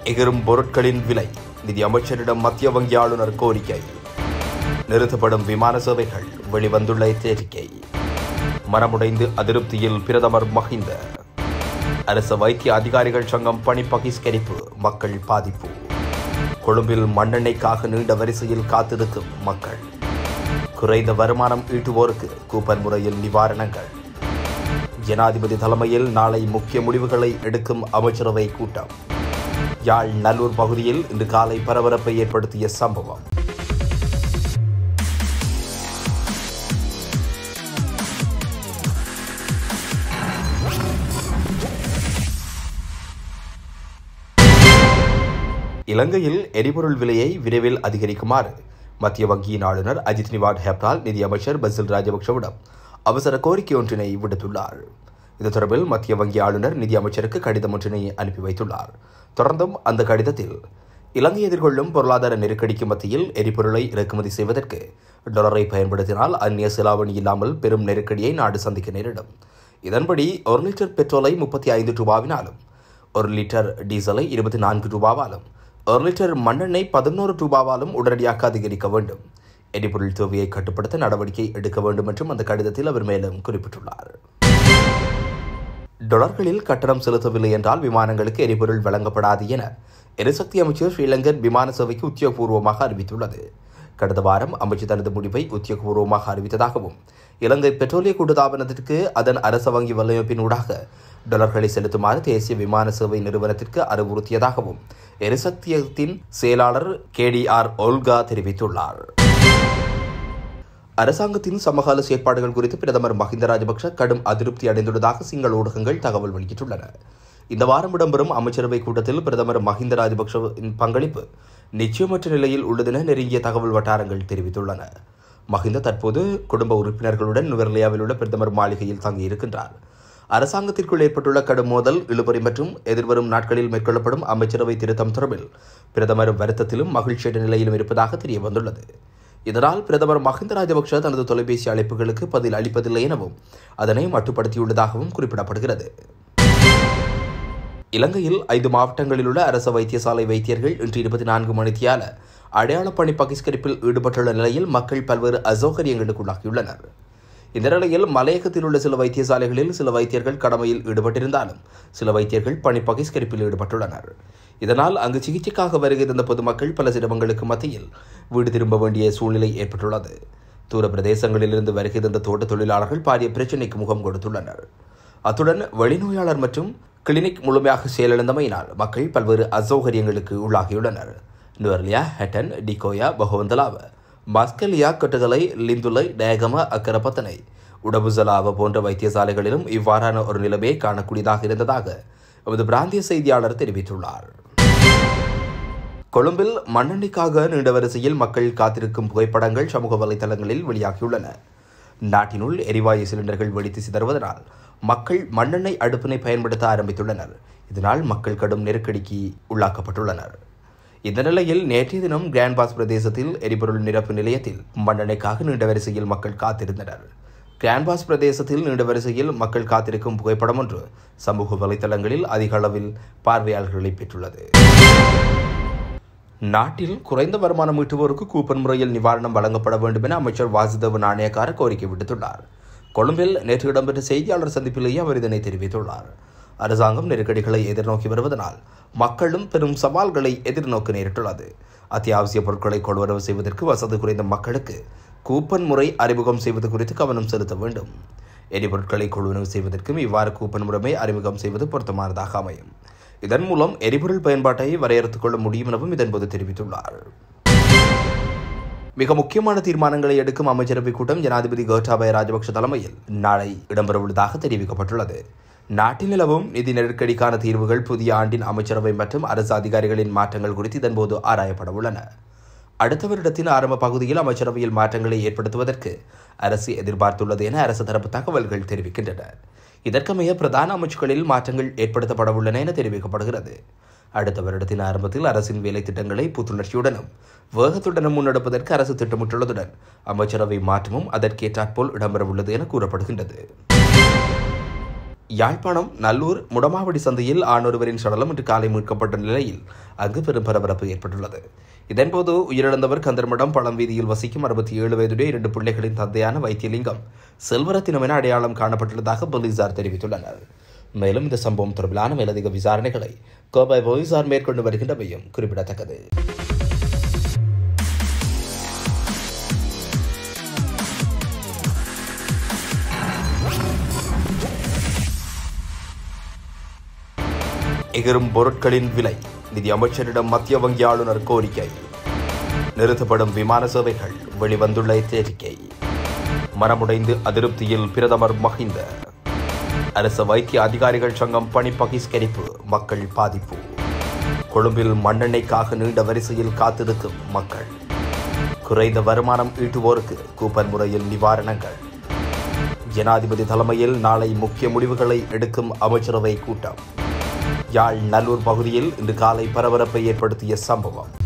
எகிரும் பொருட்களின் விலை நிதி அமைச்சரிடம் மத்திய வங்கி ஆளுநர் கோரிக்கை நிறுத்தப்படும் விமான சேவைகள் வெளிவந்துள்ள எச்சரிக்கை மனமுடைந்து அதிருப்தியில் பிரதமர் மஹிந்த அரசு வைத்திய அதிகாரிகள் சங்கம் பணி பகிஷ்கரிப்பு மக்கள் பாதிப்பு கொழும்பில் மண்ணெண்ணெய்க்காக நீண்ட வரிசையில் காத்திருக்கும் மக்கள் குறைந்த வருமானம் ஈட்டுவோருக்கு கூப்பன் முறையில் நிவாரணங்கள் ஜனாதிபதி தலைமையில் நாளை முக்கிய முடிவுகளை எடுக்கும் அமைச்சரவை கூட்டம் யாழ் நல்லூர் பகுதியில் இன்று காலை பரபரப்பை ஏற்படுத்திய சம்பவம் இலங்கையில் எரிபொருள் விலையை விரைவில் அதிகரிக்குமாறு மத்திய வங்கியின் ஆளுநர் அஜித் நிவாட் ஹெப்டால் நிதியமைச்சர் பசில் ராஜபக்சவிடம் அவசர கோரிக்கை ஒன்றினை விடுத்துள்ளார் இது தொடர்பில் மத்திய வங்கி ஆளுநர் நிதி அமைச்சருக்கு கடிதம் ஒன்றினை அனுப்பி வைத்துள்ளார் தொடர்ந்தும் அந்த கடிதத்தில் இலங்கை எதிர்கொள்ளும் பொருளாதார நெருக்கடிக்கு மத்தியில் எரிபொருளை இறக்குமதி செய்வதற்கு டாலரை பயன்படுத்தினால் அந்நிய செலாவணி இல்லாமல் பெரும் நெருக்கடியை நாடு சந்திக்க நேரிடும் இதன்படி ஒரு லிட்டர் பெட்ரோலை முப்பத்தி ஐந்து ரூபாவினாலும் ஒரு லிட்டர் டீசலை இருபத்தி நான்கு ரூபாவாலும் ஒரு லிட்டர் மண்ணெண்ணெய் பதினோரு ரூபாவாலும் உடனடியாக அதிகரிக்க வேண்டும் எரிபொருள் தேவையை கட்டுப்படுத்த நடவடிக்கை எடுக்க வேண்டும் என்றும் அந்த கடிதத்தில் அவர் மேலும் குறிப்பிட்டுள்ளார் டொலர்களில் கட்டணம் செலுத்தவில்லை என்றால் விமானங்களுக்கு எரிபொருள் வழங்கப்படாது என எரிசக்தி அமைச்சர் ஸ்ரீலங்கன் விமான சேவைக்கு உத்தியோகபூர்வமாக அறிவித்துள்ளது கடந்த வாரம் அமைச்சர் தனது முடிவை உத்தியோகபூர்வமாக அறிவித்ததாகவும் இலங்கை பெட்ரோலிய கூட்டுத்தாபனத்திற்கு அதன் அரச வங்கி வலையமைப்பினூடாக டாலர்களை செலுத்துமாறு தேசிய விமான சேவை நிறுவனத்திற்கு அறிவுறுத்தியதாகவும் எரிசக்தியத்தின் செயலாளர் கேடிஆர் ஓல்கா தெரிவித்துள்ளார் அரசாங்கத்தின் சமகால செயற்பாடுகள் குறித்து பிரதமர் மஹிந்த ராஜபக்ஷ கடும் அதிருப்தி அடைந்துள்ளதாக சிங்கள ஊடகங்கள் தகவல் வெளியிட்டுள்ளன இந்த வாரம் இடம்பெறும் அமைச்சரவை கூட்டத்தில் பிரதமர் மஹிந்த ராஜபக்ஷவின் பங்களிப்பு நிச்சயமற்ற நிலையில் உள்ளதென நெருங்கிய தகவல் வட்டாரங்கள் தெரிவித்துள்ளன மஹிந்த தற்போது குடும்ப உறுப்பினர்களுடன் நுவர்லியாவில் உள்ள பிரதமர் மாளிகையில் தங்கியிருக்கின்றார் அரசாங்கத்திற்குள் ஏற்பட்டுள்ள கடும் மோதல் இழுபறி மற்றும் எதிர்வரும் நாட்களில் மேற்கொள்ளப்படும் அமைச்சரவை திருத்தம் தொடர்பில் பிரதமர் வருத்தத்திலும் மகிழ்ச்சியற்ற நிலையிலும் இருப்பதாக தெரிய வந்துள்ளது இதனால் பிரதமர் மஹிந்த ராஜபக்ஷ தனது தொலைபேசி அழைப்புகளுக்கு பதில் அளிப்பதில்லை எனவும் அதனை மட்டுப்படுத்தியுள்ளதாகவும் குறிப்பிடப்படுகிறது இலங்கையில் ஐந்து மாவட்டங்களில் உள்ள அரச வைத்தியசாலை வைத்தியர்கள் இன்று இருபத்தி நான்கு மணித்தியால அடையாள பணி பகிஷ்கரிப்பில் ஈடுபட்டுள்ள நிலையில் மக்கள் பல்வேறு அசௌகரியங்களுக்குள்ளாகியுள்ளனர் இந்த நிலையில் மலையகத்தில் உள்ள சில வைத்தியசாலைகளில் சில வைத்தியர்கள் கடமையில் ஈடுபட்டிருந்தாலும் சில வைத்தியர்கள் பணி பகிஷ்கரிப்பில் ஈடுபட்டுள்ளனர் இதனால் அங்கு சிகிச்சைக்காக வருகை தந்த பொதுமக்கள் பல சிரமங்களுக்கு மத்தியில் வீடு திரும்ப வேண்டிய சூழ்நிலை ஏற்பட்டுள்ளது தூர பிரதேசங்களிலிருந்து வருகை தந்த தோட்ட தொழிலாளர்கள் பாரிய பிரச்சினைக்கு முகம் கொடுத்துள்ளனர் அத்துடன் வெளிநோயாளர் மற்றும் கிளினிக் முழுமையாக செயலிழந்தமையினால் மக்கள் பல்வேறு அசௌகரியங்களுக்கு உள்ளாகியுள்ளனர் நுவர்லியா ஹெட்டன் டிகோயா பகவந்தலாவ மஸ்கலியா கொட்டுகலை லிந்துலை டேகம அக்கரப்பத்தனை உடபுசலாவ போன்ற வைத்தியசாலைகளிலும் இவ்வாறான ஒரு நிலைமையை காணக்கூடியதாக இருந்ததாக எமது பிராந்திய செய்தியாளர் தெரிவித்துள்ளார் கொழும்பில் மண்ணெண்ணிக்காக நீண்ட வரிசையில் மக்கள் காத்திருக்கும் புகைப்படங்கள் சமூக வலைதளங்களில் வெளியாகியுள்ளன நாட்டினுள் எரிவாயு சிலிண்டர்கள் வெடித்து சிதறுவதனால் மக்கள் மண்ணெண்ணெய் அடுப்பினை பயன்படுத்த ஆரம்பித்துள்ளனர் இதனால் மக்கள் கடும் நெருக்கடிக்கு உள்ளாக்கப்பட்டுள்ளனர் இந்த நிலையில் நேற்றைய தினம் கிராண்ட்பாஸ் பிரதேசத்தில் எரிபொருள் நிரப்பு நிலையத்தில் மண்ணெண்ணெய்க்காக நீண்ட வரிசையில் மக்கள் காத்திருந்தனர் கிராண்ட்பாஸ் பிரதேசத்தில் நீண்ட வரிசையில் மக்கள் காத்திருக்கும் புகைப்படம் ஒன்று சமூக வலைதளங்களில் அதிக அளவில் பார்வையாளர்களை பெற்றுள்ளது நாட்டில் குறைந்த வருமானம் ஈட்டுவோருக்கு கூப்பன் முறையில் நிவாரணம் வழங்கப்பட வேண்டும் என அமைச்சர் வாசுதேவ நாணயக்கார கோரிக்கை விடுத்துள்ளார் கொழும்பில் நேற்று இடம்பெற்ற செய்தியாளர் சந்திப்பிலேயே அவர் இதனை தெரிவித்துள்ளார் அரசாங்கம் நெருக்கடிகளை எதிர்நோக்கி வருவதனால் மக்களும் பெரும் சவால்களை எதிர்நோக்க நேரிட்டுள்ளது அத்தியாவசிய பொருட்களை கொள்வரவு செய்வதற்கு வசதி குறைந்த மக்களுக்கு கூப்பன் முறை அறிமுகம் செய்வது குறித்து கவனம் செலுத்த வேண்டும் எரிபொருட்களை கொள்வனவு செய்வதற்கும் இவ்வாறு கூப்பன் முறைமை அறிமுகம் செய்வது பொருத்தமானதாக அமையும் இதன் மூலம் எரிபொருள் பயன்பாட்டை வரையறுத்துக் கொள்ள முடியும் எனவும் இதன்போது தெரிவித்துள்ளார் மிக முக்கியமான தீர்மானங்களை எடுக்கும் அமைச்சரவை கூட்டம் ஜனாதிபதி கோட்டாபய ராஜபக்ஷ தலைமையில் நாளை இடம்பெறவுள்ளதாக தெரிவிக்கப்பட்டுள்ளது நாட்டில் நிலவும் நிதி நெருக்கடிக்கான தீர்வுகள் புதிய ஆண்டின் அமைச்சரவை மற்றும் அரசு அதிகாரிகளின் மாற்றங்கள் குறித்து இதன்போது ஆராயப்பட உள்ளன அடுத்த வருடத்தின் ஆரம்ப பகுதியில் அமைச்சரவையில் மாற்றங்களை ஏற்படுத்துவதற்கு அரசு எதிர்பார்த்துள்ளது என அரசு தரப்பு தகவல்கள் தெரிவிக்கின்றன இதற்கமைய பிரதான அமைச்சுகளில் மாற்றங்கள் ஏற்படுத்தப்பட உள்ளன என தெரிவிக்கப்படுகிறது அடுத்த வருடத்தின் ஆரம்பத்தில் அரசின் வேலை திட்டங்களை புத்துணர்ச்சியுடனும் வேகத்துடனும் முன்னெடுப்பதற்கு அரசு திட்டமிட்டுள்ளதுடன் அமைச்சரவை மாற்றமும் அதற்கேற்றாற்போல் இடம்பெறவுள்ளது என கூறப்படுகின்றது யாழ்ப்பாணம் நல்லூர் முடமாவடி சந்தையில் ஆணொருவரின் சடலம் இன்று காலை மீட்கப்பட்ட நிலையில் அங்கு பெரும் பரபரப்பு ஏற்பட்டுள்ளது இதன்போது உயிரிழந்தவர் கந்தர்மடம் பழம் வீதியில் வசிக்கும் அறுபத்தி ஏழு வயதுடைய இரண்டு பிள்ளைகளின் தந்தையான வைத்தியலிங்கம் செல்வரத்தினம் என அடையாளம் காணப்பட்டுள்ளதாக போலீசார் தெரிவித்துள்ளனர் மேலும் இந்த சம்பவம் தொடர்பிலான மேலதிக விசாரணைகளை கோபாய் போலீசார் மேற்கொண்டு வருகின்றமையும் குறிப்பிடத்தக்கது எகிரும் பொருட்களின் விலை நிதி அமைச்சரிடம் மத்திய வங்கி ஆளுநர் கோரிக்கை நிறுத்தப்படும் விமான சேவைகள் வெளிவந்துள்ள எச்சரிக்கை மனமுடைந்து அதிருப்தியில் பிரதமர் மஹிந்த அரசு வைத்திய அதிகாரிகள் சங்கம் பணி பகிஷ்கரிப்பு மக்கள் பாதிப்பு கொழும்பில் மண்ணெண்ணெய்க்காக நீண்ட வரிசையில் காத்திருக்கும் மக்கள் குறைந்த வருமானம் ஈட்டுவோருக்கு கூப்பன் முறையில் நிவாரணங்கள் ஜனாதிபதி தலைமையில் நாளை முக்கிய முடிவுகளை எடுக்கும் அமைச்சரவை கூட்டம் யாழ் நல்லூர் பகுதியில் இன்று காலை பரபரப்பை ஏற்படுத்திய சம்பவம்